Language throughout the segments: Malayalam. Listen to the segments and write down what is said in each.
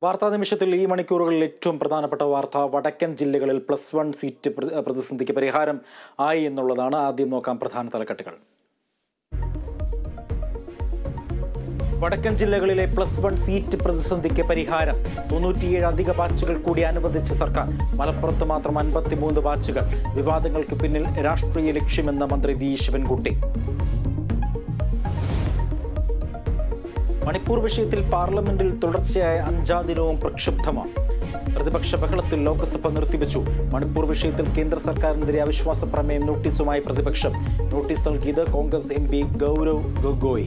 വാർത്താ നിമിഷത്തിൽ ഈ മണിക്കൂറുകളിൽ ഏറ്റവും പ്രധാനപ്പെട്ട വാർത്ത വടക്കൻ ജില്ലകളിൽ പ്ലസ് വൺ സീറ്റ് പ്ര- പ്രതിസന്ധിക്ക് പരിഹാരം ആയി എന്നുള്ളതാണ് ആദ്യം നോക്കാം പ്രധാന തലക്കെട്ടുകൾ വടക്കൻ ജില്ലകളിലെ പ്ലസ് വൺ സീറ്റ് പ്രതിസന്ധിക്ക് പരിഹാരം തൊണ്ണൂറ്റിയേഴ് അധിക ബാച്ചുകൾ കൂടി അനുവദിച്ച സർക്കാർ മലപ്പുറത്ത് മാത്രം അൻപത്തിമൂന്ന് ബാച്ചുകൾ വിവാദങ്ങൾക്ക് പിന്നിൽ രാഷ്ട്രീയ ലക്ഷ്യമെന്ന മന്ത്രി വി ശിവൻകുട്ടി മണിപ്പൂർ വിഷയത്തിൽ പാർലമെന്റിൽ തുടർച്ചയായ അഞ്ചാം ദിനവും പ്രക്ഷുബ്ധമാണ് പ്രതിപക്ഷ ബഹളത്തിൽ ലോക്സഭ നിർത്തിവെച്ചു മണിപ്പൂർ വിഷയത്തിൽ കേന്ദ്ര സർക്കാരിനെതിരെ അവിശ്വാസ പ്രമേയം നോട്ടീസുമായി പ്രതിപക്ഷം നോട്ടീസ് നൽകിയത് കോൺഗ്രസ് എം പി ഗൗരവ് ഗൊഗോയ്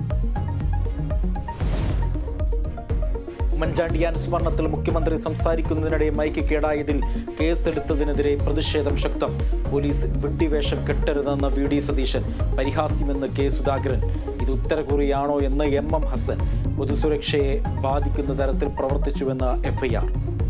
ഉമ്മൻചാണ്ടി അനുസ്മരണത്തിൽ മുഖ്യമന്ത്രി സംസാരിക്കുന്നതിനിടെ മൈക്ക് കേടായതിൽ കേസെടുത്തതിനെതിരെ പ്രതിഷേധം ശക്തം പോലീസ് വിഡ്ഢിവേഷം കെട്ടരുതെന്ന് വി ഡി സതീശൻ പരിഹാസ്യമെന്ന് കെ സുധാകരൻ ഇത് ഉത്തരകുറിയാണോ എന്ന് എം എം ഹസൻ പൊതുസുരക്ഷയെ ബാധിക്കുന്ന തരത്തിൽ പ്രവർത്തിച്ചുവെന്ന് എഫ്ഐആർ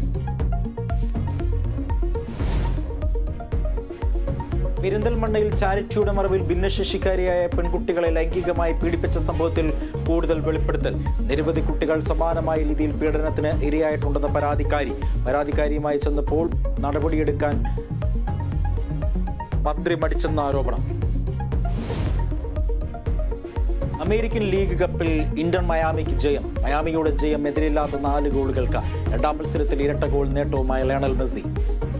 പെരിന്തൽമണ്ണയിൽ ചാരിറ്റിയുടെ മറവിൽ ഭിന്നശേഷിക്കാരിയായ പെൺകുട്ടികളെ ലൈംഗികമായി പീഡിപ്പിച്ച സംഭവത്തിൽ കൂടുതൽ വെളിപ്പെടുത്തൽ നിരവധി കുട്ടികൾ സമാനമായ രീതിയിൽ പീഡനത്തിന് ഇരയായിട്ടുണ്ടെന്ന പരാതിക്കാരി പരാതിക്കാരിയുമായി ചെന്നപ്പോൾ നടപടിയെടുക്കാൻ മന്ത്രി മടിച്ചെന്ന ആരോപണം അമേരിക്കൻ ലീഗ് കപ്പിൽ ഇന്റർ മയാമിക്ക് ജയം മയാമിയുടെ ജയം എതിരില്ലാത്ത നാല് ഗോളുകൾക്ക് രണ്ടാം മത്സരത്തിൽ ഇരട്ട ഗോൾ നേട്ടവുമായ ലയണൽ മെസ്സി